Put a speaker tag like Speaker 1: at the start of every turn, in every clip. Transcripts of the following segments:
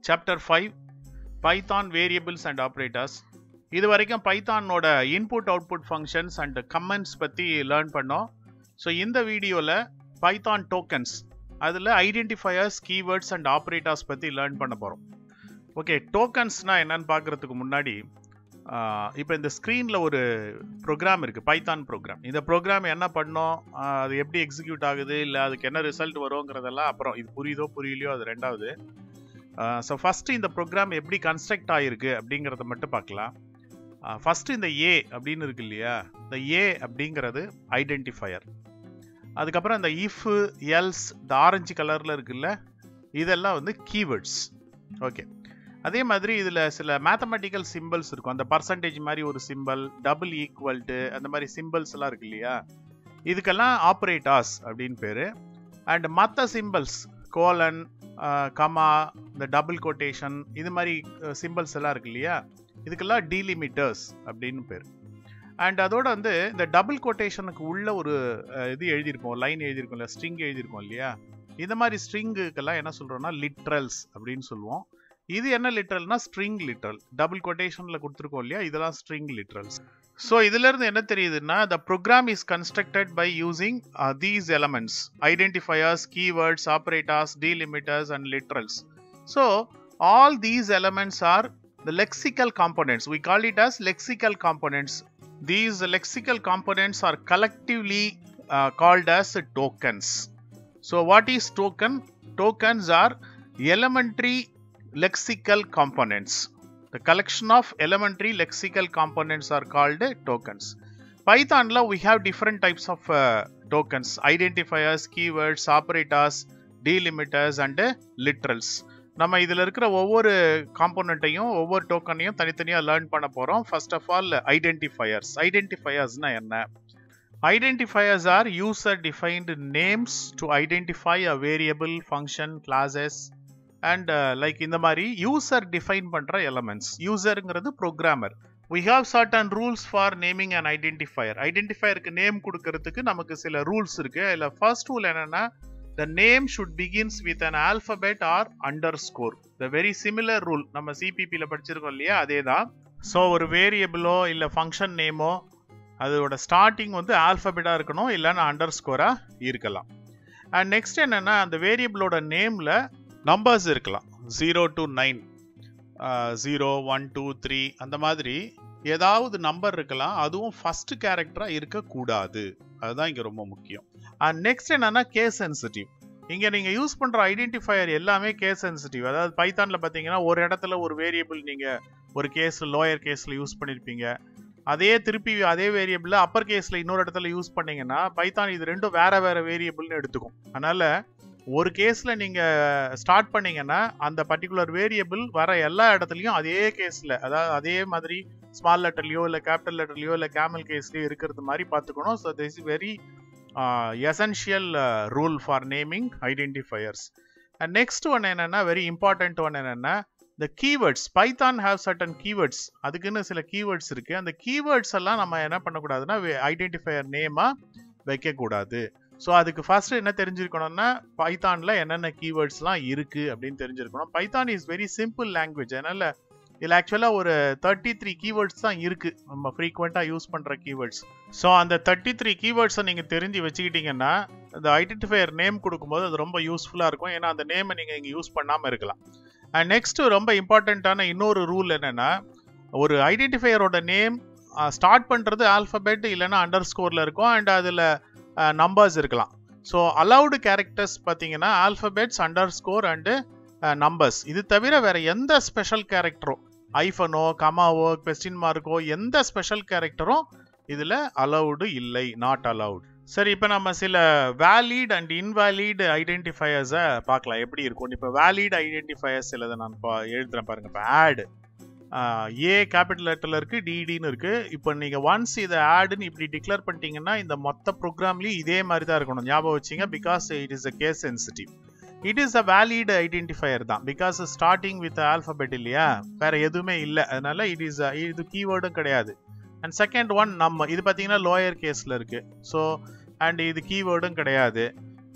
Speaker 1: chapter five Python variables and operators இது வரைக்கும் பைத்தானோட input output functions and comments பற்றி லேர்ன் பண்ணோம் ஸோ இந்த வீடியோவில் பைத்தான் டோக்கன்ஸ் அதில் ஐடென்டிஃபயர்ஸ் கீவேர்ட்ஸ் அண்ட் ஆப்ரேட்டர்ஸ் பற்றி லேர்ன் பண்ண போகிறோம் ஓகே டோக்கன்ஸ்னால் என்னன்னு பார்க்குறதுக்கு முன்னாடி இப்போ இந்த ஸ்க்ரீனில் ஒரு ப்ரோக்ராம் இருக்குது பைத்தான் ப்ரோக்ராம் இந்த ப்ரோக்ராம் என்ன பண்ணோம் ஆஹ் அது எப்படி எக்ஸிக்யூட் ஆகுது இல்லை அதுக்கு என்ன ரிசல்ட் வருங்கிறதெல்லாம் அப்புறம் இது புரியுதோ புரியலையோ அது ரெண்டாவது ஸோ ஃபஸ்ட்டு இந்த ப்ரோக்ராம் எப்படி கன்ஸ்ட்ரக்ட் ஆகிருக்கு அப்படிங்கிறத மட்டும் பார்க்கலாம் ஃபஸ்ட்டு இந்த ஏ அப்படின்னு இருக்கு இல்லையா இந்த ஏ அப்படிங்கிறது ஐடென்டிஃபயர் அதுக்கப்புறம் இந்த இஃப் எல்ஸ் இந்த ஆரஞ்சு கலரில் இருக்குல்ல இதெல்லாம் வந்து கீவேர்ட்ஸ் ஓகே அதே மாதிரி இதில் சில மேத்தமெட்டிக்கல் சிம்பிள்ஸ் இருக்கும் அந்த பர்சன்டேஜ் மாதிரி ஒரு சிம்பிள் டபுள் ஈக்குவல்ட்டு அந்த மாதிரி சிம்பிள்ஸ் எல்லாம் இருக்கு இல்லையா இதுக்கெல்லாம் ஆப்ரேட்டாஸ் அப்படின்னு பேர் அண்ட் மற்ற சிம்பிள்ஸ் கோலன் கமா இந்த டபுள் கொட்டேஷன் இது மாதிரி சிம்பிள்ஸ் எல்லாம் இருக்கு இல்லையா இதுக்கெல்லாம் டீலிமிட்டர்ஸ் அப்படின்னு பேர் அண்ட் அதோட வந்து இந்த டபுள் கொட்டேஷனுக்கு உள்ள ஒரு அஹ், இது எழுதியிருப்போம் லைன் எழுதியிருக்கோம் இல்லை ஸ்ட்ரிங் எழுதியிருக்கோம் இல்லையா இந்த மாதிரி ஸ்ட்ரிங்குக்கெல்லாம் என்ன சொல்கிறோம்னா லிட்ரல்ஸ் அப்படின்னு சொல்லுவோம் இது என்ன லிட்ரல்னா ஸ்ட்ரிங் லிட்ரல் டபுள் கொட்டேஷனில் கொடுத்துருக்கோம் இல்லையா இதெல்லாம் ஸ்ட்ரிங் லிட்ரல்ஸ் ஸோ இதிலிருந்து என்ன தெரியுதுன்னா the program is constructed by using these elements identifiers keywords operators delimiters and literals so all these elements are the lexical components we call it as lexical components these lexical components are collectively uh, called as tokens so what is token tokens are elementary lexical components the collection of elementary lexical components are called tokens python we have different types of uh, tokens identifiers keywords operators delimiters and uh, literals நம்ம இதில் இருக்கிற ஒவ்வொரு காம்போனண்ட்டையும் ஒவ்வொரு டோக்கனையும் தனித்தனியாக learn பண்ண போகிறோம் first of all identifiers ஐடென்டிஃபயர்ஸ்னா என்ன identifiers are user defined names to identify a variable function classes and like இந்த மாதிரி யூசர் டிஃபைன் பண்ணுற எலமெண்ட்ஸ் யூசருங்கிறது programmer we have certain rules for naming an identifier ஐடென்டிஃபயருக்கு நேம் கொடுக்கறதுக்கு நமக்கு சில ரூல்ஸ் இருக்கு இல்லை ஃபர்ஸ்ட் ரூல் என்னன்னா the name should begins with an alphabet or underscore the very similar rule நம்ம சிபிபியில் படிச்சிருக்கோம் இல்லையா அதே தான் ஸோ ஒரு வேரியபிளோ இல்லை ஃபங்க்ஷன் நேமோ அதோட ஸ்டார்டிங் வந்து ஆல்ஃபபெட்டாக இருக்கணும் இல்லைன்னா அண்டர் ஸ்கோராக இருக்கலாம் அண்ட் நெக்ஸ்ட் என்னென்னா அந்த வேரியபிளோட நேமில் நம்பர்ஸ் இருக்கலாம் zero to nine zero one two three அந்த மாதிரி ஏதாவது நம்பர் இருக்கலாம் அதுவும் ஃபர்ஸ்ட் கேரக்டராக இருக்கக்கூடாது அதுதான் இங்கே ரொம்ப முக்கியம் அண்ட் நெக்ஸ்ட் என்னன்னா கேஸ் சென்சிட்டிவ் இங்க நீங்க யூஸ் பண்ற ஐடென்டிஃபயர் எல்லாமே கேஸ் சென்சிட்டிவ் அதாவது பைத்தான்ல பாத்தீங்கன்னா ஒரு இடத்துல ஒரு வேரியபிள் நீங்க ஒரு கேஸ் லோயர் கேஸ்ல யூஸ் பண்ணிருப்பீங்க அதே திருப்பி அதே வேரியபிள் அப்பர் கேஸ்ல இன்னொரு இடத்துல யூஸ் பண்ணீங்கன்னா பைத்தான் இது ரெண்டும் வேற வேற வேரியபிள்னு எடுத்துக்கும் அதனால ஒரு கேஸ்ல நீங்க ஸ்டார்ட் பண்ணீங்கன்னா அந்த பர்டிகுலர் வேரியபிள் வர எல்லா இடத்துலயும் அதே கேஸ்ல அதாவது அதே மாதிரி ஸ்மால் லெட்டர்லயோ இல்ல கேபிட்டல் லெட்டர்லயோ இல்ல கேமல் கேஸ்லயோ இருக்கிறது மாதிரி பார்த்துக்கணும் so this very uh, essential uh, rule for naming identifiers and next one என்னன்னா very important one என்னன்னா the keywords python have certain keywords அதுக்குன்னு சில keywords இருக்கு அந்த keywords எல்லாம் நம்ம என்ன பண்ணக்கூடாதுன்னா identifier நேமா வைக்க கூடாது ஸோ அதுக்கு ஃபர்ஸ்ட் என்ன தெரிஞ்சிருக்கணும்னா பைத்தான்ல என்னென்ன கீவேர்ட்ஸ்லாம் இருக்கு அப்படின்னு தெரிஞ்சிருக்கணும் Python is very simple language அதனால இதில் ஆக்சுவலாக ஒரு தேர்ட்டி த்ரீ கீவேர்ட்ஸ் தான் இருக்கு நம்ம ஃப்ரீக்வெண்ட்டாக யூஸ் பண்ணுற கீவேர்ட்ஸ் ஸோ அந்த தேர்ட்டி த்ரீ கீவேர்ட்ஸை நீங்கள் தெரிஞ்சு வச்சுக்கிட்டீங்கன்னா இந்த ஐடென்டிஃபையர் நேம் கொடுக்கும்போது அது ரொம்ப யூஸ்ஃபுல்லாக இருக்கும் ஏன்னா அந்த நேமை நீங்கள் இங்கே யூஸ் பண்ணாமல் இருக்கலாம் அண்ட் நெக்ஸ்ட் ரொம்ப இம்பார்ட்டண்ட்டான இன்னொரு ரூல் என்னென்னா ஒரு ஐடென்டிஃபையரோட நேம் ஸ்டார்ட் பண்ணுறது ஆல்ஃபபெட் இல்லைன்னா அண்டர் ஸ்கோரில் இருக்கும் அண்ட் அதில் நம்பர்ஸ் இருக்கலாம் ஸோ அலவுடு கேரக்டர்ஸ் பார்த்தீங்கன்னா alphabets underscore and numbers இது தவிர வேற எந்த ஸ்பெஷல் கேரக்டரோ ஐஃபனோ கமாவோ கொஸ்டின் மார்க்கோ எந்த ஸ்பெஷல் கேரக்டரும் இதில் அலவுடு இல்லை நாட் அலவுட் சரி இப்போ நம்ம சில வேலிட் அண்ட் இன்வேலிட் ஐடென்டிஃபயர்ஸை பார்க்கலாம் எப்படி இருக்கும் இப்போ வேலிட் ஐடென்டிஃபயர்ஸ் சிலதை நான் பா எழுதுறேன் பாருங்க இப்போ ஆட் ஏ கேபிட்டல் லெட்டரில் இருக்குது டிடின்னு இருக்குது இப்போ நீங்கள் ஒன்ஸ் இதை ஆடுன்னு இப்படி டிக்ளேர் பண்ணிட்டீங்கன்னா இந்த மொத்த ப்ரோக்ராம்லேயும் இதே மாதிரி தான் இருக்கணும் ஞாபகம் வச்சிங்க because it is a case sensitive it is a valid identifier தான் பிகாஸ் ஸ்டார்டிங் வித் ஆல்ஃபபெட் இல்லையா வேற எதுவுமே இல்லை அதனால இட் இஸ் இது கீவேர்டும் கிடையாது அண்ட் செகண்ட் ஒன் நம்ம இது பார்த்தீங்கன்னா லோயர் கேஸில் இருக்கு ஸோ அண்ட் இது கீவேர்டும் கிடையாது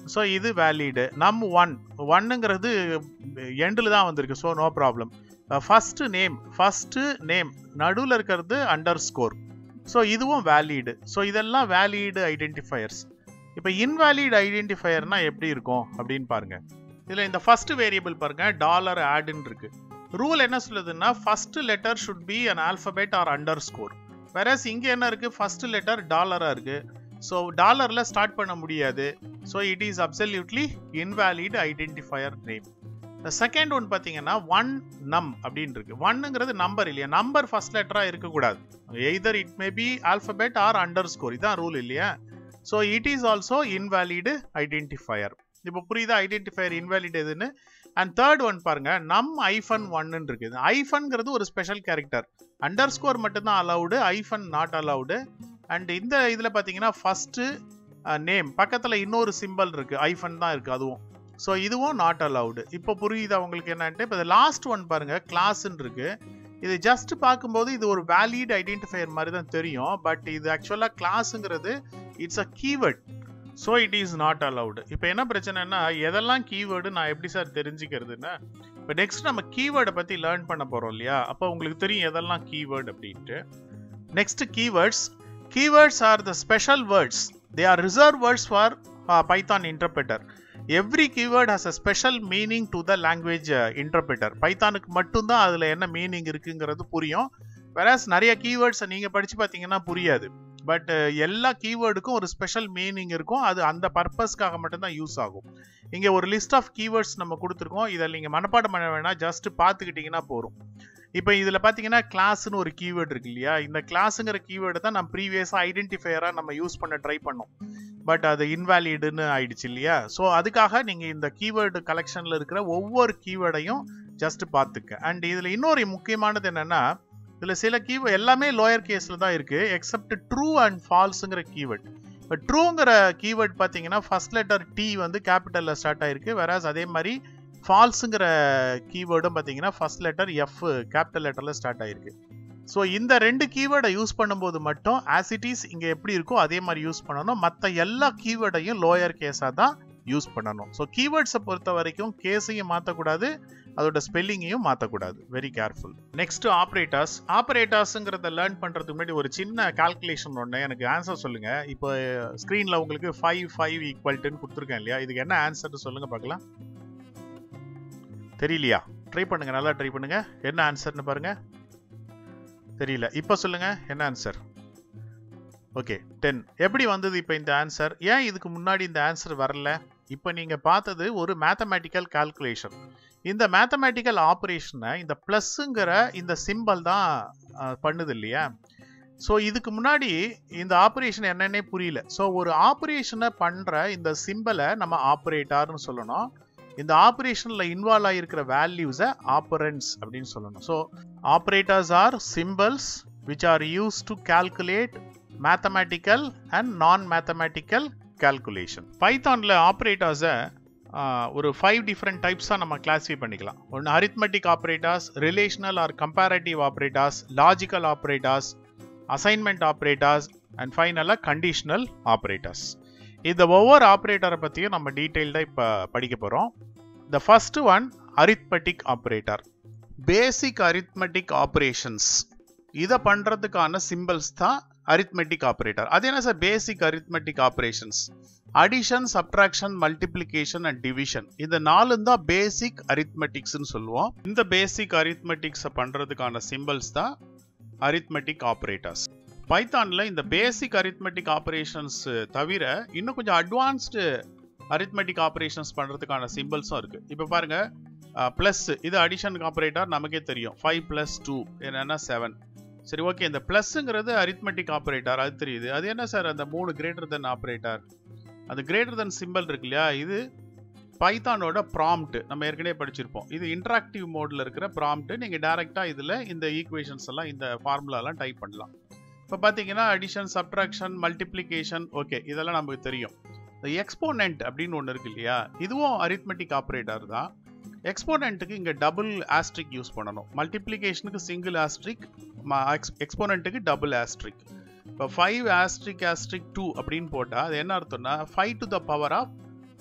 Speaker 1: ஸோ இது வேலிடு நம் ஒன் ஒன்னுங்கிறது எண்டில் தான் வந்திருக்கு so no problem first name first name நடுவில் இருக்கிறது அண்டர் ஸ்கோர் ஸோ இதுவும் வேலிடு ஸோ இதெல்லாம் வேலிடு ஐடென்டிஃபயர்ஸ் இப்போ இன்வேலிட் ஐடென்டிஃபயர்னா எப்படி இருக்கும் அப்படின்னு பாருங்க இதில் இந்த ஃபர்ஸ்ட் வேரியபிள் பாருங்க டாலர் ஆடுன்னு இருக்கு ரூல் என்ன சொல்லுதுன்னா first letter should be an alphabet or underscore whereas இங்கே என்ன இருக்கு ஃபர்ஸ்ட் லெட்டர் டாலராக இருக்கு ஸோ டாலரில் ஸ்டார்ட் பண்ண முடியாது so it is absolutely invalid identifier name second one பார்த்தீங்கன்னா ஒன் நம் அப்படின்னு இருக்கு ஒன்னுங்கிறது நம்பர் இல்லையா நம்பர் ஃபர்ஸ்ட் லெட்டராக இருக்கக்கூடாது either it may be alphabet or underscore இதான் ரூல் இல்லையா so it is also invalid identifier இப்போ புரியுதா ஐடென்டிஃபயர் இன்வேலிட் எதுன்னு அண்ட் தேர்ட் ஒன் பாருங்க நம் ஐஃபன் ஒன்னு இருக்குது ஐஃபன்ங்கிறது ஒரு ஸ்பெஷல் கேரக்டர் அண்டர் ஸ்கோர் மட்டும்தான் allowed hyphen not allowed and இந்த இதில் பார்த்தீங்கன்னா ஃபஸ்ட்டு நேம் பக்கத்தில் இன்னொரு சிம்பிள் இருக்கு ஐஃபன் தான் இருக்கு அதுவும் ஸோ இதுவும் நாட் அலவுடு இப்போ புரியுதா உங்களுக்கு என்னன்ட்டு இப்போ லாஸ்ட் ஒன் பாருங்க கிளாஸ்ன்னு இருக்கு இது ஜஸ்ட் பார்க்கும்போது இது ஒரு வேலிட் ஐடென்டிஃபையர் மாதிரி தான் தெரியும் பட் இது ஆக்சுவலாக கிளாஸுங்கிறது it's a keyword so it is not allowed இப்போ என்ன பிரச்சனைனா எதெல்லாம் கீவேர்டு நான் எப்படி சார் தெரிஞ்சுக்கிறதுன்னா இப்போ நெக்ஸ்ட் நம்ம கீவேர்டை பற்றி லேர்ன் பண்ண போகிறோம் இல்லையா அப்போ உங்களுக்கு தெரியும் எதெல்லாம் கீவேர்டு அப்படின்ட்டு next keywords keywords are the special words they are reserve words for Python interpreter every keyword has a special meaning to the language interpreter பைத்தானுக்கு மட்டும்தான் அதில் என்ன மீனிங் இருக்குங்கிறது புரியும் வேறஸ் நிறைய கீவேர்ட்ஸை நீங்கள் படித்து பார்த்தீங்கன்னா புரியாது பட் எல்லா கீவேர்டுக்கும் ஒரு ஸ்பெஷல் மீனிங் இருக்கும் அது அந்த பர்பஸ்க்காக மட்டும்தான் யூஸ் ஆகும் இங்கே ஒரு லிஸ்ட் ஆஃப் கீவேர்ட்ஸ் நம்ம கொடுத்துருக்கோம் இதை நீங்கள் மனப்பாடம் பண்ண வேணாம் ஜஸ்ட் பார்த்துக்கிட்டிங்கன்னா போதும் இப்போ இதில் பார்த்தீங்கன்னா கிளாஸ்னு ஒரு கீவேர்டு இருக்கு இல்லையா இந்த கிளாஸுங்கிற கீவேர்டு தான் நம்ம ப்ரீவியஸாக ஐடென்டிஃபையராக நம்ம யூஸ் பண்ண ட்ரை பண்ணோம் பட் அது இன்வேலிடுன்னு ஆயிடுச்சு இல்லையா ஸோ அதுக்காக நீங்கள் இந்த கீவேர்டு கலெக்ஷனில் இருக்கிற ஒவ்வொரு கீவேர்டையும் ஜஸ்ட் பார்த்துக்க அண்ட் இதில் இன்னொரு முக்கியமானது என்னென்னா இதில் சில கீவேர்ட் எல்லாமே லோயர் கேஸில் தான் இருக்குது எக்ஸப்ட் ட்ரூ அண்ட் ஃபால்ஸுங்கிற கீவேர்ட் இப்போ ட்ரூங்கிற கீவேர்ட் பார்த்தீங்கன்னா ஃபர்ஸ்ட் லெட்டர் டி வந்து கேபிட்டலில் ஸ்டார்ட் ஆயிருக்கு வேறாஸ் அதே மாதிரி ஃபால்ஸுங்கிற கீவேர்டும் பார்த்தீங்கன்னா ஃபர்ஸ்ட் லெட்டர் எஃப் கேபிட்டல் லெட்டரில் ஸ்டார்ட் ஆயிருக்கு ஸோ இந்த ரெண்டு கீவேர்டை யூஸ் பண்ணும்போது மட்டும் ஆசிட்டிஸ் இங்கே எப்படி இருக்கோ அதே மாதிரி யூஸ் பண்ணணும் மற்ற எல்லா கீவேர்டையும் லோயர் கேஸாக தான் யூஸ் பண்ணணும் ஸோ கீவேர்ட்ஸை பொறுத்த வரைக்கும் கேஸையும் மாற்றக்கூடாது அதோட ஸ்பெல்லிங்கையும் மாற்றக்கூடாது வெரி கேர்ஃபுல் நெக்ஸ்ட் ஆப்ரேட்டர்ஸ் ஆப்ரேட்டர்ஸுங்கிறத லேர்ன் பண்ணுறதுக்கு முன்னாடி ஒரு சின்ன கால்குலேஷன் ஒன்று எனக்கு ஆன்சர் சொல்லுங்க இப்போ ஸ்க்ரீனில் உங்களுக்கு ஃபைவ் ஃபைவ் ஈக்குவல்ட்டுன்னு கொடுத்துருக்கேன் இல்லையா இதுக்கு என்ன ஆன்சர்னு சொல்லுங்க பார்க்கலாம் தெரியலையா ட்ரை பண்ணுங்க நல்லா ட்ரை பண்ணுங்க என்ன ஆன்சர்னு பாருங்க தெரியல இப்போ சொல்லுங்க என்ன ஆன்சர் ஓகே டென் எப்படி வந்தது இப்போ இந்த ஆன்சர் ஏன் இதுக்கு முன்னாடி இந்த ஆன்சர் வரல இப்போ நீங்க பார்த்தது ஒரு மேத்தமேட்டிக்கல் கால்குலேஷன் இந்த மேத்தமேட்டிக்கல் ஆப்ரேஷனை இந்த ப்ளஸ்ஸுங்கிற இந்த சிம்பல் தான் பண்ணுது இல்லையா ஸோ இதுக்கு முன்னாடி இந்த ஆப்ரேஷன் என்னன்னே புரியல ஸோ ஒரு ஆப்ரேஷனை பண்ணுற இந்த சிம்பலை நம்ம ஆப்ரேட்டார்னு சொல்லணும் இந்த ஆப்ரேஷனில் இன்வால்வ் ஆகிருக்கிற வேல்யூஸை ஆப்பரன்ஸ் அப்படின்னு சொல்லணும் so operators are symbols which are use to calculate mathematical and non mathematical calculation பைத்தானில் ஆப்ரேட்டர்ஸை ஒரு ஃபைவ் டிஃப்ரெண்ட் டைப்ஸாக நம்ம கிளாஸிஃபை பண்ணிக்கலாம் ஒன்று arithmetic operators relational or comparative operators logical operators assignment operators and ஃபைனலாக கண்டிஷனல் ஆப்ரேட்டர்ஸ் இந்த ஒவ்வொரு ஆப்ரேட்டரை பற்றியும் நம்ம டீட்டெயில்டாக இப்போ படிக்க போகிறோம் the first one arithmetic operator basic arithmetic operations இதை பண்ணுறதுக்கான சிம்பிள்ஸ் தான் அரித்மெட்டிக் ஆப்ரேட்டர் அது என்ன sir basic arithmetic operations addition subtraction multiplication and division இந்த நாலு தான் பேசிக் அரித்மெட்டிக்ஸ்னு சொல்லுவோம் இந்த பேசிக் அரித்மெட்டிக்ஸை பண்ணுறதுக்கான சிம்பிள்ஸ் தான் அரித்மெட்டிக் ஆப்ரேட்டர்ஸ் பைத்தானில் இந்த பேசிக் அரித்மெட்டிக் ஆப்ரேஷன்ஸ் தவிர இன்னும் கொஞ்சம் அட்வான்ஸ்டு அரித்மெட்டிக் ஆப்ரேஷன்ஸ் பண்ணுறதுக்கான சிம்பிள்ஸும் இருக்குது இப்போ பாருங்க ப்ளஸ் இது அடிஷன் ஆப்ரேட்டர் நமக்கே தெரியும் ஃபைவ் ப்ளஸ் டூ என்னன்னா செவன் சரி ஓகே இந்த ப்ளஸ்ங்கிறது அரித்மெட்டிக் ஆப்ரேட்டர் அது தெரியுது அது என்ன சார் அந்த மூணு கிரேட்டர் தென் ஆப்ரேட்டர் அந்த கிரேட்டர் தென் சிம்பிள் இருக்கு இல்லையா இது பைத்தானோட ப்ராம்ப்ட் நம்ம ஏற்கனவே படிச்சிருப்போம் இது இன்ட்ராக்டிவ் மோடில் இருக்கிற ப்ராம்ப்ட் நீங்கள் டேரெக்டாக இதில் இந்த ஈக்குவேஷன்ஸ் எல்லாம் இந்த ஃபார்முலாலாம் டைப் பண்ணலாம் இப்போ பார்த்தீங்கன்னா அடிஷன் சப்ட்ராக்ஷன் மல்டிப்ளிகேஷன் ஓகே இதெல்லாம் நமக்கு தெரியும் இந்த எக்ஸ்போனன்ட் அப்படின்னு ஒன்று இருக்கு இல்லையா இதுவும் அரித்மெட்டிக் ஆப்ரேட்டர் தான் எக்ஸ்போனண்ட்டுக்கு இங்கே டபுள் ஆஸ்ட்ரிக் யூஸ் பண்ணணும் மல்டிப்ளிகேஷனுக்கு சிங்கிள் ஆஸ்ட்ரிக் எக்ஸ்போனண்ட்டுக்கு டபுள் ஆஸ்ட்ரிக் இப்போ ஃபைவ் ஆஸ்ட்ரிக் ஆஸ்ட்ரிக் டூ அப்படின்னு போட்டால் அது என்ன அர்த்தம்னா five to the power of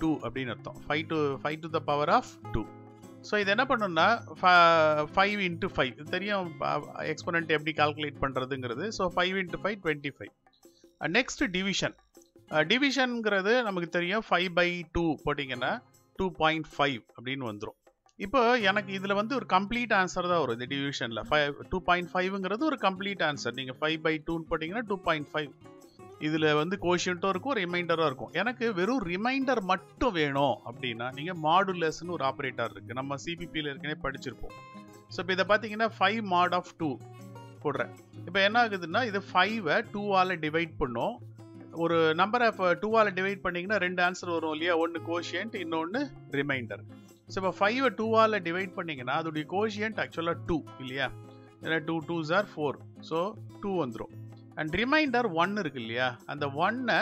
Speaker 1: two அப்படின்னு அர்த்தம் five to five to the power of two so இது என்ன பண்ணணும்னா ஃபைவ் இன்ட்டு ஃபைவ் தெரியும் எக்ஸ்போனண்ட் எப்படி கால்குலேட் பண்ணுறதுங்கிறது so five into five twenty five next division டிவிஷனுங்கிறது நமக்கு தெரியும் ஃபைவ் பை டூ போட்டிங்கன்னா டூ பாயிண்ட் ஃபைவ் அப்படின்னு வந்துடும் இப்போ எனக்கு இதில் வந்து ஒரு கம்ப்ளீட் ஆன்சர் தான் வரும் இந்த டிவிஷனில் ஃபைவ் டூ பாயிண்ட் ஃபைவ்ங்கிறது ஒரு கம்ப்ளீட் ஆன்சர் நீங்கள் ஃபைவ் பை டூன்னு போட்டிங்கன்னா டூ பாயிண்ட் ஃபைவ் இதில் வந்து கோஷியன்ட்டும் இருக்கும் ரிமைண்டரும் இருக்கும் எனக்கு வெறும் ரிமைண்டர் மட்டும் வேணும் அப்படின்னா நீங்கள் மாடுலஸ்னு ஒரு ஆப்ரேட்டர் இருக்குது நம்ம சிபிபியில் ஏற்கனவே படிச்சிருப்போம் ஸோ இப்போ இதை பார்த்தீங்கன்னா ஃபைவ் மாட் ஆஃப் டூ போடுறேன் இப்போ என்ன ஆகுதுன்னா இது ஃபைவை டூவால் டிவைட் பண்ணும் ஒரு நம்பரை இப்போ டூவால் டிவைட் பண்ணிங்கன்னா ரெண்டு ஆன்சர் வரும் இல்லையா ஒன்று கோஷியன்ட் இன்னொன்று ரிமைண்டர் ஸோ இப்போ ஃபைவை டூவால் டிவைட் பண்ணிங்கன்னா அதோடைய கோஷியன்ட் ஆக்சுவலாக டூ இல்லையா ஏன்னா டூ டூ ஜார் ஃபோர் ஸோ டூ வந்துடும் அண்ட் ரிமைண்டர் ஒன் இருக்கு இல்லையா அந்த ஒன்னை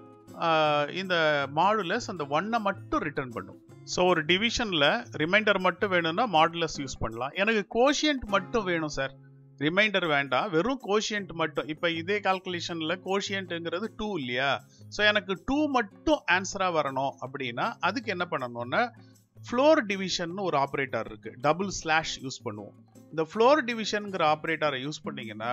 Speaker 1: இந்த மாடுலஸ் அந்த ஒன்னை மட்டும் ரிட்டர்ன் பண்ணும் ஸோ ஒரு டிவிஷனில் ரிமைண்டர் மட்டும் வேணும்னா மாடுலஸ் யூஸ் பண்ணலாம் எனக்கு கோஷியன்ட் மட்டும் வேணும் சார் ரிமைண்டர் வேண்டாம் வெறும் கோஷியன்ட் மட்டும் இப்போ இதே கால்குலேஷனில் கோஷியன்ட்டுங்கிறது டூ இல்லையா ஸோ எனக்கு டூ மட்டும் ஆன்சராக வரணும் அப்படின்னா அதுக்கு என்ன பண்ணணும்னா ஃப்ளோர் டிவிஷன் ஒரு ஆப்ரேட்டர் இருக்கு டபுள் ஸ்லாஷ் யூஸ் பண்ணுவோம் இந்த ஃப்ளோர் டிவிஷனுங்கிற ஆப்ரேட்டரை யூஸ் பண்ணீங்கன்னா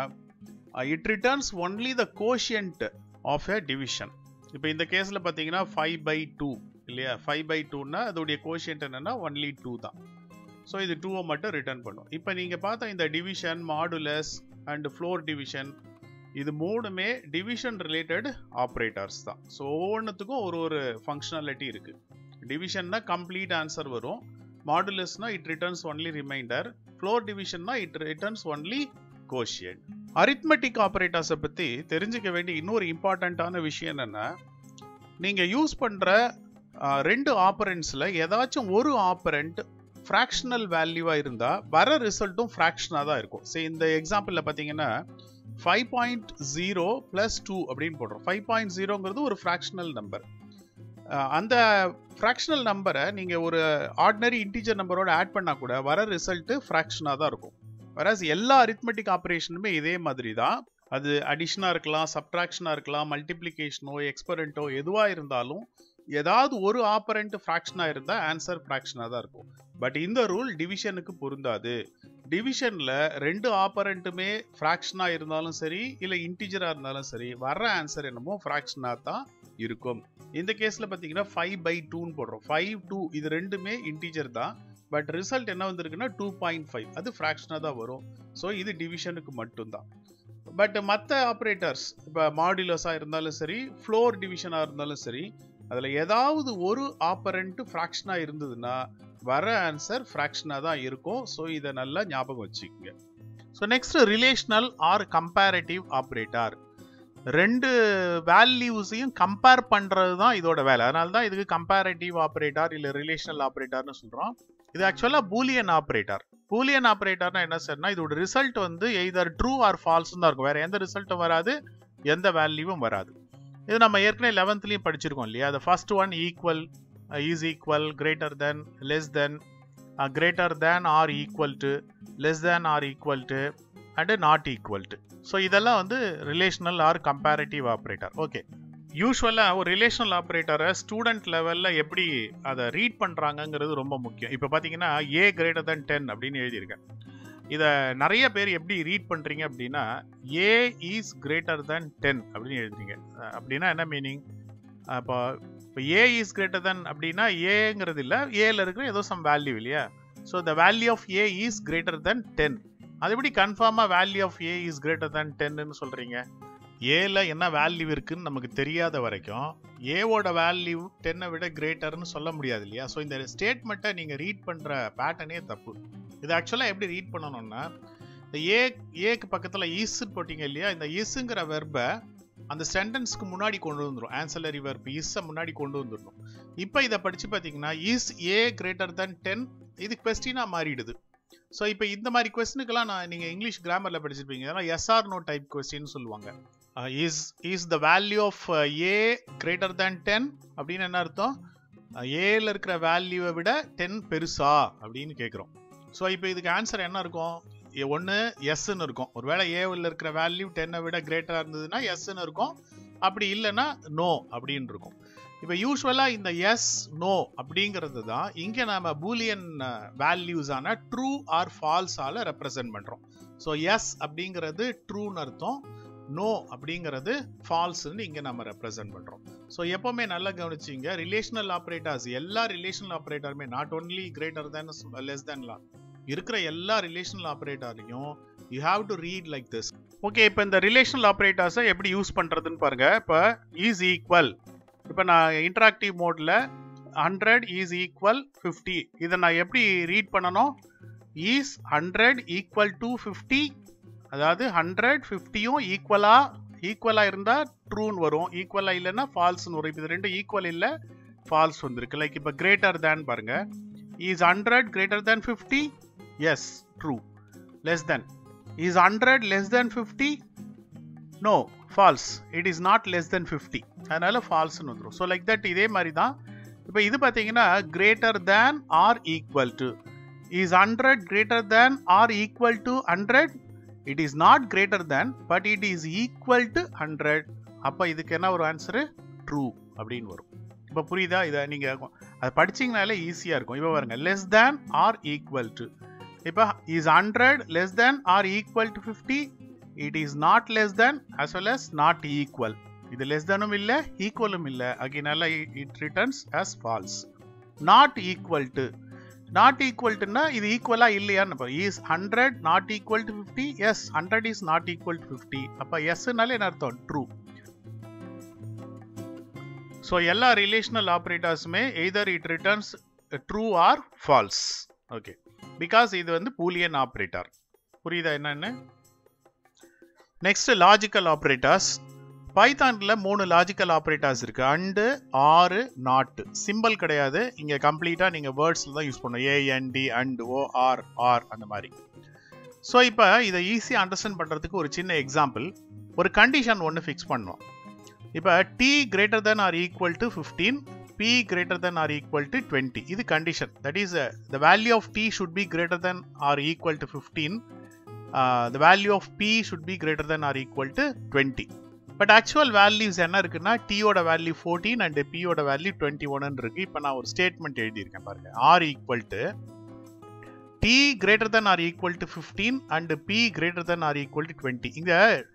Speaker 1: it returns only the quotient of a division இப்போ இந்த கேஸில் பார்த்தீங்கன்னா ஃபைவ் பை டூ இல்லையா ஃபைவ் பை டூன்னா அதோடைய கோஷியன்ட் என்னன்னா ஒன்லி டூ தான் ஸோ இது டூவை மட்டும் ரிட்டர்ன் பண்ணும் இப்போ நீங்கள் பார்த்தா இந்த division modulus and floor division இது மூணுமே டிவிஷன் ரிலேட்டட் ஆப்ரேட்டர்ஸ் தான் ஸோ ஒவ்வொன்றுத்துக்கும் ஒரு ஒரு ஃபங்க்ஷனாலிட்டி இருக்குது டிவிஷன்னா கம்ப்ளீட் ஆன்சர் வரும் மாடுலஸ்னா it returns only remainder floor டிவிஷன்னா it returns only quotient arithmetic ஆப்ரேட்டர்ஸை பற்றி தெரிஞ்சுக்க வேண்டிய இன்னொரு இம்பார்ட்டண்ட்டான விஷயம் என்னென்னா நீங்கள் யூஸ் பண்ணுற ரெண்டு ஆப்பரண்ட்ஸில் ஏதாச்சும் ஒரு ஆப்பரண்ட் ஃப்ராக்ஷனல் வேல்யூவாக இருந்தால் வர ரிசல்ட்டும் ஃப்ராக்ஷனாக தான் இருக்கும் சரி இந்த எக்ஸாம்பிளில் பார்த்தீங்கன்னா five point zero plus two அப்படின்னு போடுறோம் ஃபைவ் பாயிண்ட் ஜீரோங்கிறது ஒரு ஃப்ராக்ஷனல் நம்பர் அந்த ஃப்ராக்ஷனல் நம்பரை நீங்கள் ஒரு ஆர்டினரி இன்டீஜர் நம்பரோட ஆட் பண்ணால் கூட வர ரிசல்ட்டு ஃப்ராக்ஷனாக தான் இருக்கும் வராஸ் எல்லா அரித்மெட்டிக் ஆப்ரேஷனுமே இதே மாதிரி தான் அது அடிஷனாக இருக்கலாம் சப்ட்ராக்ஷனாக இருக்கலாம் மல்டிப்ளிகேஷனோ எக்ஸ்பரண்ட்டோ எதுவாக இருந்தாலும் ஏதாவது ஒரு ஆப்பரண்ட் ஃப்ராக்ஷனாக இருந்தால் ஆன்சர் ஃப்ராக்ஷனாக தான் இருக்கும் பட் இந்த ரூல் டிவிஷனுக்கு பொருந்தாது டிவிஷனில் ரெண்டு ஆப்பரண்ட்டுமே ஃப்ராக்ஷனாக இருந்தாலும் சரி இல்லை இன்டிஜராக இருந்தாலும் சரி வர்ற ஆன்சர் என்னமோ ஃப்ராக்ஷனாக தான் இருக்கும் இந்த கேஸில் பார்த்தீங்கன்னா ஃபைவ் பை டூன்னு போடுறோம் ஃபைவ் டூ இது ரெண்டுமே இன்டிஜர் தான் பட் ரிசல்ட் என்ன வந்திருக்குன்னா டூ பாயிண்ட் ஃபைவ் அது ஃப்ராக்ஷனாக தான் வரும் ஸோ இது டிவிஷனுக்கு மட்டும்தான் பட் மற்ற ஆப்ரேட்டர்ஸ் இப்போ மாடுலஸாக இருந்தாலும் சரி ஃப்ளோர் டிவிஷனாக இருந்தாலும் சரி அதில் ஏதாவது ஒரு ஆப்பரண்ட் ஃப்ராக்ஷனாக இருந்ததுன்னா வர ஆன்சர் ஃப்ராக்ஷனாக தான் இருக்கும் ஸோ இதை நல்லா ஞாபகம் வச்சுக்கோங்க so next relational or comparative operator ரெண்டு வேல்யூஸையும் கம்பேர் பண்ணுறது தான் இதோட வேலை அதனால தான் இதுக்கு கம்பேரட்டிவ் ஆப்ரேட்டர் இல்லை ரிலேஷனல் ஆப்ரேட்டர்னு சொல்கிறோம் இது ஆக்சுவலாக பூலியன் ஆப்ரேட்டர் பூலியன் ஆப்ரேட்டர்னா என்ன சார்னா இதோட ரிசல்ட் வந்து எய்தர் ட்ரூ ஆர் ஃபால்ஸ் தான் இருக்கும் வேற எந்த ரிசல்ட்டும் வராது எந்த வேல்யூவும் வராது இது நம்ம ஏற்கனவே லெவன்த்லையும் படிச்சிருக்கோம் இல்லையா அது first one equal is equal greater than less than greater than or equal to less than or equal to and not equal to so இதெல்லாம் வந்து relational or comparative operator okay யூஸ்வலாக ஒரு ரிலேஷனல் ஆப்ரேட்டரை ஸ்டூடெண்ட் லெவலில் எப்படி அதை read பண்ணுறாங்கங்கிறது ரொம்ப முக்கியம் இப்போ பார்த்தீங்கன்னா ஏ கிரேட்டர் தென் டென் அப்படின்னு எழுதியிருக்கேன் இதை நிறைய பேர் எப்படி ரீட் பண்ணுறீங்க அப்படின்னா A is greater than ten அப்படின்னு எழுதுறீங்க அப்படின்னா என்ன மீனிங் இப்போ இப்போ ஏ இஸ் கிரேட்டர் தென் அப்படின்னா ஏங்கிறது இல்லை ஏல இருக்கிற ஏதோ சம் வேல்யூ இல்லையா so the value of A is greater than ten அது எப்படி கன்ஃபார்மாக value of A is greater than டென்னு சொல்கிறீங்க ஏல என்ன வேல்யூ இருக்குன்னு நமக்கு தெரியாத வரைக்கும் ஏவோட வேல்யூ டென்னை விட கிரேட்டர்னு சொல்ல முடியாது இல்லையா ஸோ இந்த ஸ்டேட்மெண்ட்டை நீங்கள் ரீட் பண்ணுற பேட்டர்னே தப்பு இது ஆக்சுவலாக எப்படி ரீட் பண்ணணும்னா இந்த ஏ ஏக்கு பக்கத்தில் ஈஸ்ன்னு போட்டிங்க இல்லையா இந்த ஈஸுங்கிற வெர்பை அந்த சென்டென்ஸ்க்கு முன்னாடி கொண்டு வந்துடும் ஆன்சலரி வெர்ப் இஸ்ஸை முன்னாடி கொண்டு வந்துடணும் இப்போ இதை படித்து பார்த்தீங்கன்னா is A greater than ten இது கொஸ்டினாக மாறிடுது ஸோ இப்போ இந்த மாதிரி கொஸ்டினுக்கெல்லாம் நான் நீங்கள் இங்கிலீஷ் கிராமரில் படிச்சிருப்பீங்க அதெல்லாம் எஸ்ஆர் நோ டைப் கொஸ்டின் சொல்லுவாங்க is is the value of A greater than ten அப்படின்னு என்ன அர்த்தம் ஏல இருக்கிற வேல்யூவை விட டென் பெருசா அப்படின்னு கேட்குறோம் ஸோ இப்போ இதுக்கு ஆன்சர் என்ன இருக்கும் ஒன்று எஸ்ன்னு இருக்கும் ஒருவேளை ஏவில் இருக்கிற வேல்யூ டென்னை விட கிரேட்டராக இருந்ததுன்னா எஸ்ன்னு இருக்கும் அப்படி இல்லைன்னா நோ அப்படின்னு இருக்கும் இப்போ யூஸ்வலாக இந்த எஸ் நோ அப்படிங்கிறது தான் இங்கே நம்ம பூலியன் வேல்யூஸான ட்ரூ ஆர் ஃபால்ஸால ரெப்ரசன்ட் பண்ணுறோம் ஸோ எஸ் அப்படிங்கிறது ட்ரூன்னு அர்த்தம் நோ அப்படிங்கிறது ஃபால்ஸ்ன்னு இங்கே நம்ம ரெப்ரசன்ட் பண்ணுறோம் ஸோ எப்போவுமே நல்லா கவனிச்சிங்க ரிலேஷனல் ஆப்ரேட்டர்ஸ் எல்லா ரிலேஷனல் ஆப்ரேட்டருமே not only greater than less தேன்லாம் இருக்கிற எல்லா ரிலேஷனல் ஆப்ரேட்டரையும் you have to read like this okay இப்போ இந்த ரிலேஷனல் ஆப்ரேட்டர்ஸை எப்படி யூஸ் பண்ணுறதுன்னு பாருங்க இப்போ இஸ் ஈக்குவல் இப்போ நான் இன்டராக்டிவ் மோடில் ஹண்ட்ரட் இஸ் ஈக்குவல் ஃபிஃப்டி இதை நான் எப்படி ரீட் பண்ணணும் is hundred equal to fifty அதாவது ஹண்ட்ரட் ஃபிஃப்டியும் ஈக்குவலாக ஈக்குவலாக இருந்தால் ட்ரூன்னு வரும் ஈக்குவலாக இல்லைன்னா ஃபால்ஸ்னு வரும் இப்போ இது ரெண்டும் ஈக்குவல் இல்லை ஃபால்ஸ் வந்திருக்கு லைக் இப்போ கிரேட்டர் தேன் பாருங்க is hundred greater than fifty yes true less than is hundred less than fifty no false it is not less than fifty அதனால ஃபால்ஸ்னு வந்துடும் ஸோ லைக் தட் இதே மாதிரி தான் இப்போ இது பார்த்தீங்கன்னா greater than or equal to is hundred greater than or equal to hundred it is not greater than but it is equal to hundred அப்போ இதுக்கு என்ன ஒரு ஆன்சரு ட்ரூ அப்படின்னு வரும் இப்போ புரியுதா இதை நீங்கள் அதை படிச்சிங்கனாலே ஈஸியாக இருக்கும் இப்போ பாருங்க less than or equal to இப்போ is hundred less than or equal to fifty it is not less than as well as not equal இது லெஸ் தேனும் இல்லை ஈக்குவலும் இல்லை அகைனால it returns as false not equal to not equal டுனா இது ஈக்குவலா இல்லையான்னு is hundred not equal to fifty yes hundred is not equal to fifty அப்போ எஸ்னால என்ன அர்த்தம் ட்ரூ ஸோ எல்லா relational ஆப்ரேட்டர்ஸுமே either it returns true or false okay because இது வந்து பூலியன் ஆப்ரேட்டர் புரியுதா என்னன்னு நெக்ஸ்ட் லாஜிக்கல் ஆப்ரேட்டர்ஸ் பைத்தான்ல மூணு லாஜிக்கல் ஆப்ரேட்டர்ஸ் இருக்கு அண்டு ஆறு நாட் சிம்பிள் கிடையாது இங்க கம்ப்ளீட்டா நீங்க வேர்ட்ஸ்ல தான் யூஸ் பண்ணணும் A N D and O R or அந்த மாதிரி ஸோ இப்போ இதை ஈஸியாக அண்டர்ஸ்டாண்ட் பண்ணுறதுக்கு ஒரு சின்ன எக்ஸாம்பிள் ஒரு கண்டிஷன் ஒன்று ஃபிக்ஸ் பண்ணோம் இப்போ T greater than or equal to fifteen P greater than or equal to twenty இது condition that is the value of T should be greater than or equal to fifteen the value of P should be greater than or equal to twenty but actual values என்ன இருக்குன்னா டியோட value fourteen and பியோட value twenty one இருக்கு இப்போ நான் ஒரு statement எழுதியிருக்கேன் பாருங்க or equal to D greater than or equal to fifteen and B greater than or equal to twenty இங்க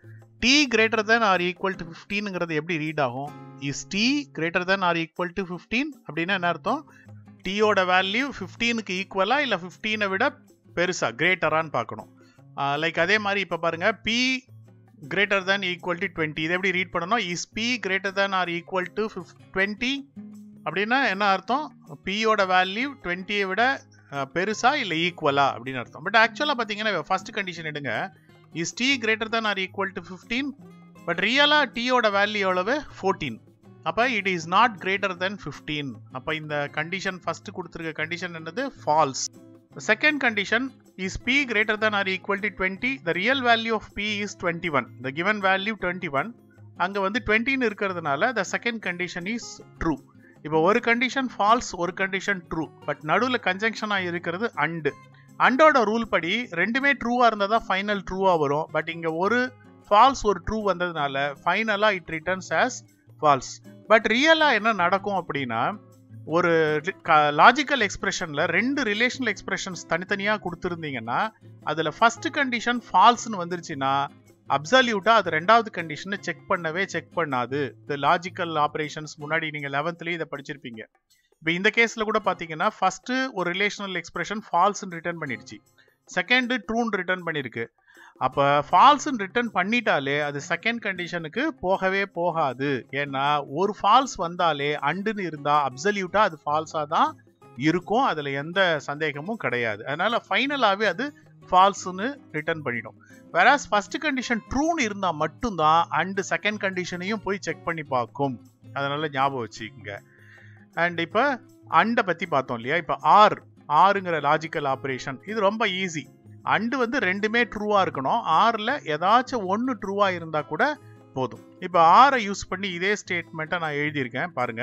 Speaker 1: T greater than or equal to ஃபிஃப்டீனுங்கிறது எப்படி ரீட் ஆகும் is T greater than or equal to fifteen அப்படின்னா என்ன அர்த்தம் டியோட value ஃபிஃப்டீனுக்கு ஈக்குவலா இல்லை ஃபிஃப்டீனை விட பெருசா கிரேட்டரான்னு பார்க்கணும் லைக் அதே மாதிரி இப்போ பாருங்க P greater than equal to twenty இதை எப்படி ரீட் பண்ணணும் is B greater than or equal to twenty அப்படின்னா என்ன அர்த்தம் பியோட வேல்யூ டுவெண்ட்டியை விட பெருசா இல்லை ஈக்குவலா அப்படின்னு அர்த்தம் பட் ஆக்சுவலாக பார்த்தீங்கன்னா ஃபர்ஸ்ட் கண்டிஷன் எடுங்க is T greater than or equal to fifteen but ரியலாக டீயோட வேல்யூ எவ்வளவு ஃபோர்டீன் அப்போ it is not greater than fifteen அப்போ இந்த கண்டிஷன் ஃபர்ஸ்ட் கொடுத்துருக்க கண்டிஷன் என்னது false second condition is p greater than or equal to 20 the real value of p is 21 the given value 21 அங்க வந்து 20 இருக்கிறதுனால the second condition is true இப்போ ஒரு condition false ஒரு கண்டிஷன் ட்ரூ பட் நடுவில் கன்ஜங்ஷனாக இருக்கிறது அண்டு அண்டோட ரூல் படி ரெண்டுமே ட்ரூவாக இருந்தால் தான் ஃபைனல் ட்ரூவாக வரும் பட் இங்கே ஒரு ஃபால்ஸ் ஒரு ட்ரூ வந்ததுனால ஃபைனலாக it returns as false but ரியலாக என்ன நடக்கும் அப்படின்னா ஒரு லாஜிக்கல் எக்ஸ்பிரஷன்ல ரெண்டு ரிலேஷனல் எக்ஸ்பிரஷன்ஸ் தனித்தனியா கொடுத்துருந்தீங்கன்னா அதுல ஃபர்ஸ்ட் கண்டிஷன் ஃபால்ஸ்னு வந்துருச்சுன்னா அப்சல்யூட்டா அது ரெண்டாவது கண்டிஷனை செக் பண்ணவே செக் பண்ணாது இந்த லாஜிக்கல் ஆப்ரேஷன்ஸ் முன்னாடி நீங்க லெவன்த்லயே இதை படிச்சிருப்பீங்க இப்போ இந்த கேஸ்ல கூட பாத்தீங்கன்னா ஃபர்ஸ்ட் ஒரு ரிலேஷனல் எக்ஸ்பிரஷன் ஃபால்ஸ்னு ரிட்டர்ன் பண்ணிடுச்சு செகண்ட் ட்ரூன் ரிட்டர்ன் பண்ணிருக்கு அப்போ ஃபால்ஸ்ன்னு ரிட்டர்ன் பண்ணிட்டாலே அது செகண்ட் கண்டிஷனுக்கு போகவே போகாது ஏன்னா ஒரு ஃபால்ஸ் வந்தாலே அண்டுன்னு இருந்தா அப்சல்யூட்டா அது ஃபால்ஸாக தான் இருக்கும் அதில் எந்த சந்தேகமும் கிடையாது அதனால ஃபைனலாகவே அது ஃபால்ஸ்னு ரிட்டர்ன் பண்ணிடும் வேறாஸ் ஃபர்ஸ்ட் கண்டிஷன் ட்ரூன்னு இருந்தால் மட்டும்தான் அண்டு செகண்ட் கண்டிஷனையும் போய் செக் பண்ணி பார்க்கும் அதனால ஞாபகம் வச்சுக்கோங்க அண்ட் இப்போ அண்டை பற்றி பார்த்தோம் இல்லையா இப்போ ஆர் ஆறுங்கிற லாஜிக்கல் ஆப்ரேஷன் இது ரொம்ப ஈஸி அண்டு வந்து ரெண்டுமே ட்ரூவாக இருக்கணும் ஆறில் ஏதாச்சும் ஒன்று ட்ரூவாக இருந்தால் கூட போதும் இப்போ ஆரை யூஸ் பண்ணி இதே ஸ்டேட்மெண்ட்டை நான் எழுதியிருக்கேன் பாருங்க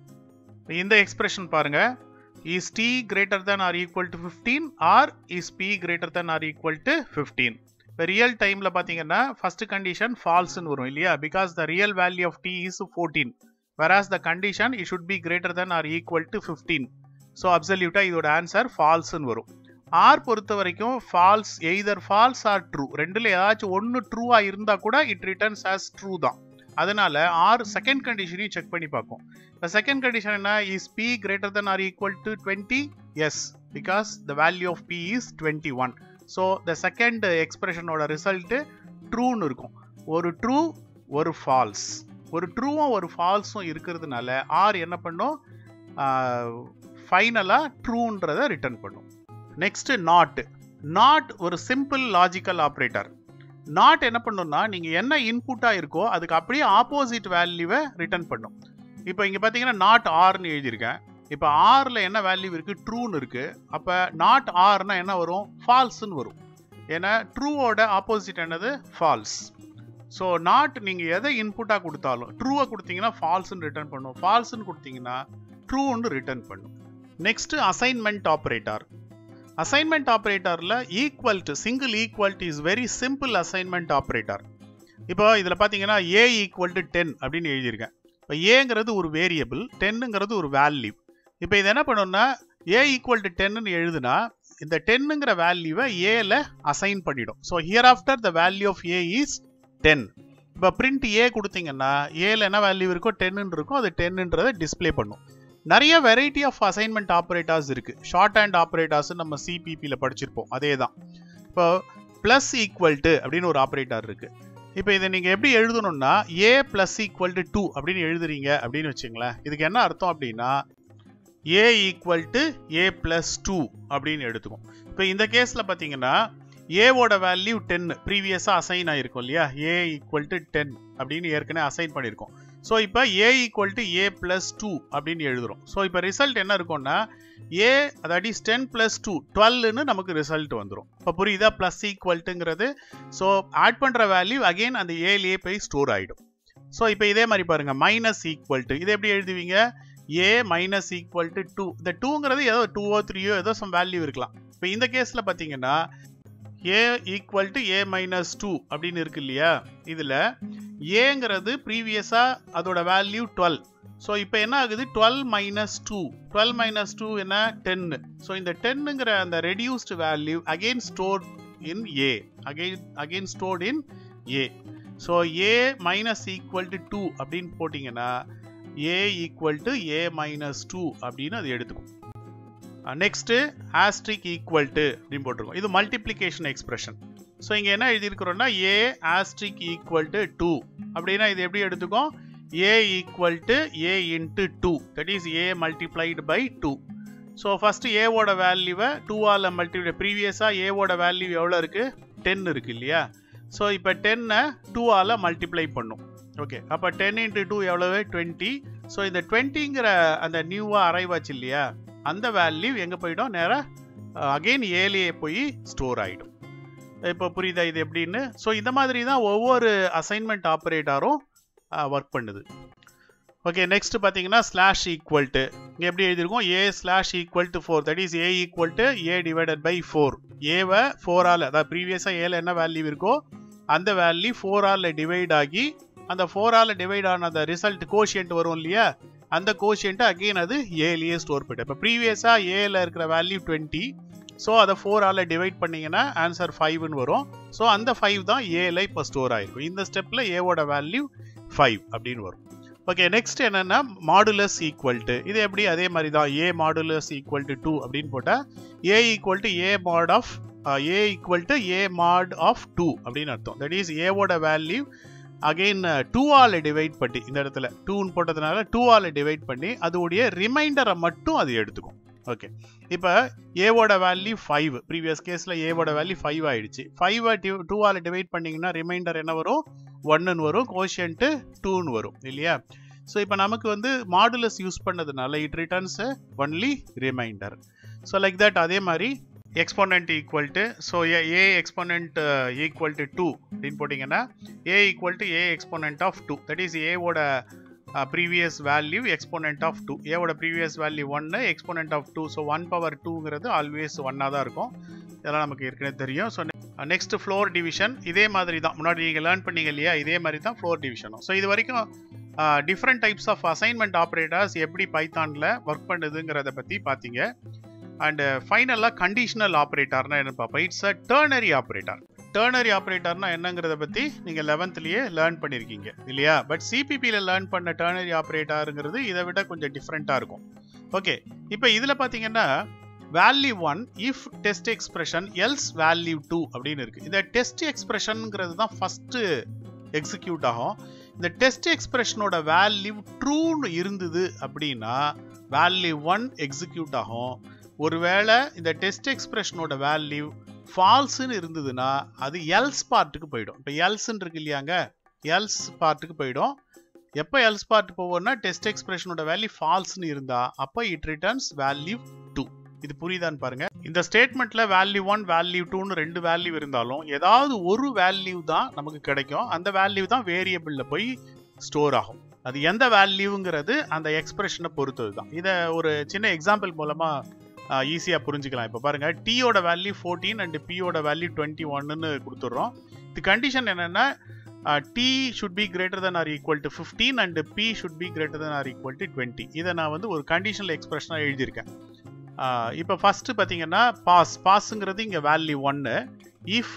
Speaker 1: இந்த எக்ஸ்பிரஷன் பாருங்க is T greater than or equal to fifteen or is B greater than or equal to fifteen இப்போ ரியல் டைமில் பார்த்தீங்கன்னா ஃபர்ஸ்ட் கண்டிஷன் ஃபால்ஸ்னு வரும் இல்லையா because the real value of T is fourteen whereas the condition it should be greater than or equal to 15 so அப்சல்யூட்டாக இதோட answer ஃபால்ஸ்னு வரும் ஆர் பொறுத்த வரைக்கும் false either false or true ரெண்டுல ஏதாச்சும் ஒன்று ட்ரூவாக இருந்தால் கூட இட் ரிட்டர்ன்ஸ் ஆஸ் ட்ரூ தான் அதனால ஆர் செகண்ட் கண்டிஷனையும் செக் பண்ணி பார்க்கும் இப்போ செகண்ட் கண்டிஷன் என்ன is B greater than or equal to twenty yes because the value of B is twenty one so the second எக்ஸ்பிரஷனோட ரிசல்ட்டு ட்ரூன்னு இருக்கும் ஒரு ட்ரூ ஒரு ஃபால்ஸ் ஒரு ட்ரூவும் ஒரு ஃபால்ஸும் இருக்கிறதுனால ஆர் என்ன பண்ணும் ஃபைனலாக ட்ரூன்றதை ரிட்டர்ன் பண்ணும் நெக்ஸ்ட் நாட் நாட் ஒரு சிம்பிள் லாஜிக்கல் ஆப்ரேட்டர் நாட் என்ன பண்ணும்னா நீங்கள் என்ன இன்புட்டாக இருக்கோ அதுக்கு அப்படியே ஆப்போசிட் வேல்யூவை ரிட்டர்ன் பண்ணும் இப்போ இங்கே பார்த்தீங்கன்னா நாட் ஆர்னு எழுதியிருக்கேன் இப்போ ஆரில் என்ன வேல்யூ இருக்குது ட்ரூன்னு இருக்குது அப்போ நாட் ஆர்னா என்ன வரும் ஃபால்ஸ்ன்னு வரும் ஏன்னா ட்ரூவோட ஆப்போசிட் என்னது ஃபால்ஸ் ஸோ நாட் நீங்கள் எதை இன்புட்டாக கொடுத்தாலும் ட்ரூவை கொடுத்தீங்கன்னா ஃபால்ஸ்ன்னு ரிட்டர்ன் பண்ணும் ஃபால்ஸ்ன்னு கொடுத்தீங்கன்னா ட்ரூன்னு ரிட்டர்ன் பண்ணும் நெக்ஸ்ட் அசைன்மெண்ட் ஆப்ரேட்டர் அசைன்மெண்ட் ஆப்ரேட்டரில் equal to single equal to is very simple assignment operator இப்போ இதில் பார்த்தீங்கன்னா ஏ ஈக்குவல் டு டென் அப்படின்னு எழுதியிருக்கேன் இப்போ ஏங்கிறது ஒரு வேரியபிள் டென்னுங்கிறது ஒரு வேல்யூ இப்போ இது என்ன பண்ணணும்னா ஏ ஈக்குவல் டு டென்னு எழுதுனா இந்த டென்னுங்கிற வேல்யூவை ஏல அசைன் பண்ணிடும் so here after the value of A is ten இப்போ பிரிண்ட் ஏ கொடுத்தீங்கன்னா ஏல என்ன வேல்யூ இருக்கோ டென்னு இருக்கும் அது டென்னுன்றதை டிஸ்பிளே பண்ணும் நிறைய வெரைட்டி ஆஃப் அசைன்மெண்ட் ஆப்ரேட்டர்ஸ் இருக்கு ஷார்ட் ஹேண்ட் ஆப்ரேட்டர்ஸ் நம்ம சிபிபியில் படிச்சிருப்போம் அதே தான் இப்போ பிளஸ் ஈக்குவல் டு அப்படின்னு ஒரு ஆப்ரேட்டர் இருக்கு இப்போ இதை நீங்க எப்படி எழுதணும்னா A plus equal to two அப்படின்னு எழுதுறீங்க அப்படின்னு வச்சுங்களேன் இதுக்கு என்ன அர்த்தம் அப்படின்னா A equal to A plus two அப்படின்னு எடுத்துக்கும் இப்போ இந்த கேஸில் பார்த்தீங்கன்னா ஏவோட வேல்யூ டென் ப்ரீவியஸாக அசைன் ஆகிருக்கும் இல்லையா ஏ ஈக்குவல் டு டென் அப்படின்னு ஏற்கனவே அசைன் பண்ணியிருக்கோம் ஸோ இப்போ A equal to A plus two அப்படின்னு எழுதுறோம் ஸோ இப்போ ரிசல்ட் என்ன இருக்கும்னா ஏ அதாவது டென் பிளஸ் டூ டுவெல்னு நமக்கு ரிசல்ட் வந்துடும் இப்போ புரியுதா பிளஸ் ஈக்குவல்ட்டுங்கிறது ஸோ ஆட் பண்ணுற வேல்யூ அகெயின் அந்த ஏலேயே போய் ஸ்டோர் ஆகிடும் ஸோ இப்போ இதே மாதிரி பாருங்க மைனஸ் ஈக்குவல் டு இதை எப்படி எழுதுவீங்க A minus equal to two இந்த டூங்கிறது ஏதோ டூவோ த்ரீயோ ஏதோ சம் வேல்யூ இருக்கலாம் இப்போ இந்த கேஸில் பார்த்தீங்கன்னா A equal to A minus two அப்படின்னு இருக்கு இல்லையா இதில் ஏங்கிறது ப்ரீவியஸாக அதோட வேல்யூ டுவெல் ஸோ இப்போ என்ன ஆகுது twelve minus two twelve minus two என்ன டென்னு ஸோ இந்த டென்னுங்கிற அந்த reduced value again store in A again again stored in A so A minus equal to two அப்படின்னு போட்டிங்கன்னா A equal to A minus two அப்படின்னு அது எடுத்துக்கும் நெக்ஸ்ட்டு ஆஸ்ட்ரிக் ஈக்குவல் டு அப்படின்னு போட்டிருக்கோம் இது மல்டிப்ளிகேஷன் எக்ஸ்பிரஷன் ஸோ இங்கே என்ன எழுதியிருக்கிறோம்னா A asterisk equal to two அப்படின்னா இது எப்படி எடுத்துக்கோம் A equal to A into two that is A multiplied by two so first ஏவோட வேல்யூவை டூவால் மல்டிப்ளை ப்ரீவியஸாக ஏவோட வேல்யூ எவ்வளோ இருக்குது டென் இருக்குது இல்லையா ஸோ இப்போ டென்னை டூவால் மல்டிப்ளை பண்ணும் ஓகே அப்போ டென் இன்ட்டு டூ எவ்வளவு டுவெண்ட்டி ஸோ இந்த டுவெண்ட்டிங்கிற அந்த நியூவாக அரைவ் ஆச்சு இல்லையா அந்த வேல்யூ எங்கே போயிடும் நேராக அகெயின் ஏலியே போய் ஸ்டோர் ஆகிடும் இப்போ புரியுதா இது எப்படின்னு ஸோ இந்த மாதிரி தான் ஒவ்வொரு அசைன்மெண்ட் ஆப்ரேட்டரும் ஒர்க் பண்ணுது ஓகே நெக்ஸ்ட் பார்த்தீங்கன்னா ஸ்லாஷ் ஈக்குவல் டு இங்கே எப்படி எழுதியிருக்கோம் A slash equal to four that is A equal to A divided by four ஏவை ஃபோரால் அதாவது ப்ரீவியஸாக ஏல என்ன வேல்யூ இருக்கோ அந்த வேல்யூ ஃபோரால் டிவைட் ஆகி அந்த ஃபோரால் டிவைட் ஆன அந்த ரிசல்ட் கோஷியன்ட் வரும் இல்லையா அந்த கோஷியன்ட் அகெயின் அது ஏலேயே ஸ்டோர் பண்ணிட்டு இப்போ ப்ரீவியஸாக ஏல இருக்கிற வேல்யூ டுவெண்ட்டி ஸோ அதை ஃபோரால் டிவைட் பண்ணிங்கன்னா ஆன்சர் ஃபைவ்னு வரும் ஸோ அந்த ஃபைவ் தான் ஏல இப்போ ஸ்டோர் ஆயிருக்கும் இந்த ஸ்டெப்பில் ஏவோட வேல்யூ ஃபைவ் அப்படின்னு வரும் ஓகே நெக்ஸ்ட் என்னன்னா மாடுலஸ் ஈக்குவல் டு இது எப்படி அதே மாதிரி தான் A modulus equal to two அப்படின்னு போட்டால் A equal to A mod of A equal to A mod of two அப்படின்னு அர்த்தம் தட் இஸ் ஏவோட வேல்யூ அகெயின் டூ ஆல் டிவைட் பண்ணி இந்த இடத்துல டூன்னு போட்டதுனால டூ ஆல் டிவைட் பண்ணி அதோடைய ரிமைண்டரை மட்டும் அது எடுத்துக்கும் ஓகே இப்போ ஏவோட வேல்யூ ஃபைவ் ப்ரீவியஸ் கேஸில் ஏவோட வேல்யூ ஃபைவ் ஆயிடுச்சு ஃபைவை டூ ஆல் டிவைட் பண்ணிங்கன்னா ரிமைண்டர் என்ன வரும் ஒன்னுன்னு வரும் கோஷியன்ட்டு டூன்னு வரும் இல்லையா ஸோ இப்போ நமக்கு வந்து மாடுலஸ் யூஸ் பண்ணதுனால it returns only remainder so like that அதே மாதிரி exponent equal to so A exponent equal to two அப்படின்னு போட்டிங்கன்னா A equal to A exponent of two that is ஏவோட previous value exponent of two ஏவோட previous value ஒன்று exponent of two so one power டூங்கிறது always ஒன்னாக தான் இருக்கும் இதெல்லாம் நமக்கு ஏற்கனவே தெரியும் ஸோ நெக்ஸ்ட் ஃப்ளோர் டிவிஷன் இதே மாதிரி தான் முன்னாடி நீங்கள் லேர்ன் பண்ணீங்க இல்லையா இதே மாதிரி தான் ஃப்ளோர் டிவிஷனும் ஸோ இது வரைக்கும் different types of assignment operators எப்படி பைத்தானில் ஒர்க் பண்ணுதுங்கிறத பற்றி பார்த்தீங்க அண்டு ஃபைனலாக கண்டிஷனல் ஆப்ரேட்டர்னா என்ன பார்ப்போம் it's a ternary operator ternary ஆப்ரேட்டர்னா என்னங்கிறத பற்றி நீங்கள் லெவன்த்லேயே லேர்ன் பண்ணியிருக்கீங்க இல்லையா பட் சிபிபியில் லேர்ன் பண்ண டேர்னரி ஆப்ரேட்டருங்கிறது இதை விட கொஞ்சம் டிஃப்ரெண்ட்டாக இருக்கும் ஓகே இப்போ இதில் பார்த்தீங்கன்னா value one if test expression else value two அப்படின்னு இருக்கு இந்த டெஸ்ட் எக்ஸ்பிரஷனுங்கிறது தான் ஃபர்ஸ்ட் எக்ஸிக்யூட் ஆகும் இந்த டெஸ்ட் எக்ஸ்பிரஷனோட வேல்யூ ட்ரூன்னு இருந்தது அப்படின்னா வேல்யூ ஒன் எக்ஸிக்யூட் ஆகும் ஒருவேளை இந்த டெஸ்ட் எக்ஸ்பிரஷனோட வேல்யூ ஃபால்ஸ்ன்னு இருந்ததுன்னா அது எல்ஸ் பார்ட்டுக்கு போயிடும் இப்போ எல்ஸ்ன்னு இருக்கு இல்லையாங்க எல்ஸ் பார்ட்டுக்கு போயிடும் எப்போ எல்ஸ் பார்ட் போவோம்னா டெஸ்ட் எக்ஸ்பிரஷனோட வேல்யூ ஃபால்ஸ்னு இருந்தா அப்போ இட் ரிட்டர்ன்ஸ் வேல்யூ டூ இது புரியுதான்னு பாருங்க இந்த ஸ்டேட்மெண்ட்ல வேல்யூ ஒன் வேல்யூ டூன்னு ரெண்டு வேல்யூ இருந்தாலும் ஏதாவது ஒரு வேல்யூ தான் நமக்கு கிடைக்கும் அந்த வேல்யூ தான் வேரியபிள்ல போய் ஸ்டோர் ஆகும் அது எந்த வேல்யூங்கிறது அந்த எக்ஸ்பிரஷனை பொறுத்தது தான் இதை ஒரு சின்ன எக்ஸாம்பிள் மூலமா ஈஸியாக புரிஞ்சுக்கலாம் இப்போ பாருங்க டீயோட வேல்யூ ஃபோர்டீன் அண்ட் பியோட வேல்யூ டுவெண்ட்டி ஒன்னு கொடுத்துட்றோம் இது கண்டிஷன் என்னன்னா T should be greater than or equal to fifteen and B should be greater than or equal to twenty இதை நான் வந்து ஒரு கண்டிஷனல் எக்ஸ்பிரஷனாக எழுதியிருக்கேன் இப்போ ஃபஸ்ட்டு பார்த்தீங்கன்னா பாஸ் பாஸுங்கிறது இங்கே வேல்யூ ஒன்று if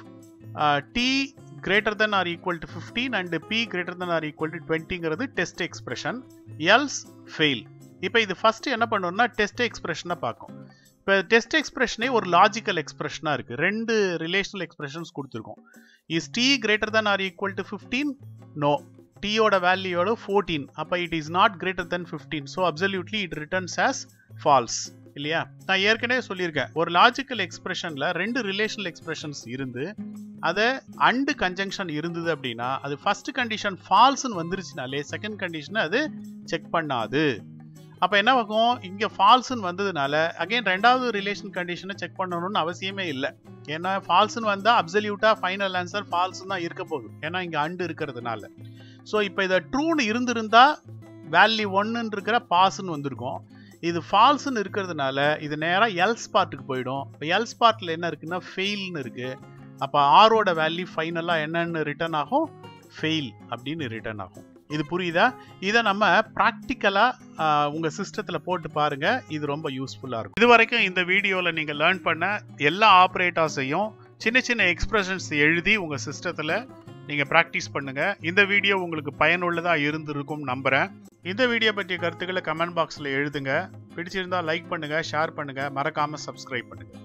Speaker 1: T greater than or equal to fifteen and B greater than or equal to டுவெண்ட்டிங்கிறது டெஸ்ட் எக்ஸ்பிரஷன் எல்ஸ் ஃபெயில் இப்போ இது ஃபஸ்ட்டு என்ன பண்ணணும்னா டெஸ்ட் எக்ஸ்பிரஷனை பார்க்கும் இப்போ டெஸ்ட் எக்ஸ்பிரஷனே ஒரு லாஜிக்கல் எக்ஸ்பிரஷனாக இருக்குது ரெண்டு ரிலேஷனல் எக்ஸ்பிரஷன்ஸ் கொடுத்துருக்கோம் is T greater than or equal to fifteen no டியோட வேல்யூயோட ஃபோர்டீன் அப்போ it is not greater than fifteen so absolutely it returns as false இல்லையா நான் ஏற்கனவே சொல்லியிருக்கேன் ஒரு லாஜிக்கல் எக்ஸ்பிரஷனில் ரெண்டு ரிலேஷனல் எக்ஸ்பிரஷன்ஸ் இருந்து அதை அண்டு கன்ஜங்ஷன் இருந்தது அப்படின்னா அது ஃபர்ஸ்ட் கண்டிஷன் ஃபால்ஸ்னு வந்துருச்சுனாலே செகண்ட் கண்டிஷன் அது செக் பண்ணாது அப்போ என்ன ஆகும் இங்கே ஃபால்ஸ்னு வந்ததுனால அகைன் ரெண்டாவது ரிலேஷன் கண்டிஷனை செக் பண்ணணும்னு அவசியமே இல்லை ஏன்னா ஃபால்ஸ்னு வந்தால் அப்சல்யூட்டாக ஃபைனல் ஆன்சர் ஃபால்ஸ் தான் இருக்க போகுது ஏன்னா இங்கே அண்டு இருக்கிறதுனால ஸோ இப்போ இதை ட்ரூன்னு இருந்திருந்தா வேல்யூ ஒன்னுன்னு இருக்கிற பாஸ்ன்னு வந்திருக்கும் இது ஃபால்ஸ்னு இருக்கிறதுனால இது நேராக எல்ஸ் பார்ட்டுக்கு போயிடும் இப்போ எல்ஸ் பார்ட்டில் என்ன இருக்குன்னா ஃபெயில்னு இருக்கு அப்போ ஆரோட வேல்யூ ஃபைனலாக என்னென்னு ரிட்டர்ன் ஆகும் ஃபெயில் அப்படின்னு ரிட்டர்ன் ஆகும் இது புரியுதா இதை நம்ம ப்ராக்டிக்கலாக உங்கள் சிஸ்டத்தில் போட்டு பாருங்க இது ரொம்ப யூஸ்ஃபுல்லாக இருக்கும் இது வரைக்கும் இந்த வீடியோவில் நீங்கள் லேர்ன் பண்ண எல்லா ஆப்ரேட்டர்ஸையும் சின்ன சின்ன எக்ஸ்பிரஷன்ஸ் எழுதி உங்கள் சிஸ்டத்தில் நீங்கள் ப்ராக்டிஸ் பண்ணுங்கள் இந்த வீடியோ உங்களுக்கு பயனுள்ளதாக இருந்திருக்கும் நம்புகிறேன் இந்த வீடியோ பற்றிய கருத்துக்களை கமெண்ட் பாக்ஸில் எழுதுங்க பிடிச்சிருந்தா லைக் பண்ணுங்கள் ஷேர் பண்ணுங்கள் மறக்காமல் சப்ஸ்கிரைப் பண்ணுங்கள்